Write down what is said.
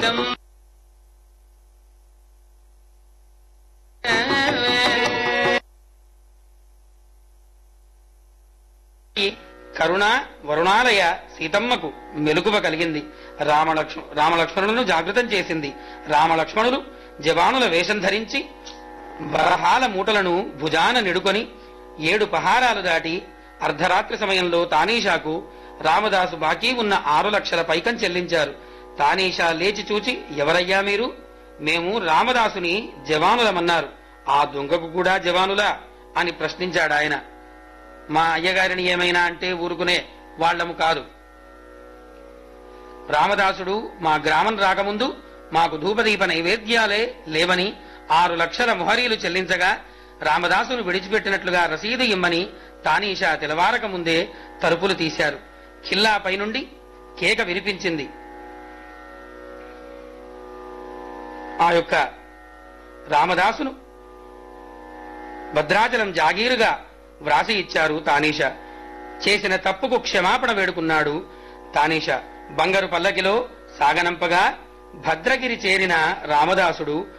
సీతం ఈ కరుణ వరుణాలయ సీతమ్మకు మెలకువ కలిగింది రామలక్ష్మ రామలక్ష్మణులను జాగృతం చేసింది రామలక్ష్మణులు జవానుల వేషం ధరించి వరహాల మూటలను భుజాన నిడుకొని ఏడు పహారాలు దాటి అర్ధరాత్రి సమయంలో తానీషాకు రామదాసు బాకీ ఉన్న ఆరు లక్షల పైకం చెల్లించారు తానీషా లేచి చూచి ఎవరయ్యా మీరు మేము రామదాసుని జవానులమన్నారు ఆ దొంగకు కూడా జవానులా అని ప్రశ్నించాడు ఆయన మా అయ్యగారిని ఏమైనా అంటే ఊరుకునే వాళ్ళము కాదు రామదాసుడు మా గ్రామం రాకముందు మాకు ధూపదీప నైవేద్యాలే లేవని ఆరు లక్షల మొహరీలు చెల్లించగా రామదాసును విడిచిపెట్టినట్లుగా రసీదు ఇమ్మని తానీషా తెలవారక ముందే తలుపులు తీశారు ఖిల్లా పైనుండి కేక వినిపించింది ఆ యొక్క రామదాసును భద్రాచలం జాగీరుగా వ్రాసి ఇచ్చారు తానీష చేసిన తప్పుకు క్షమాపణ వేడుకున్నాడు తానీష బంగారు పల్లకిలో సాగనంపగా భద్రగిరి చేరిన రామదాసుడు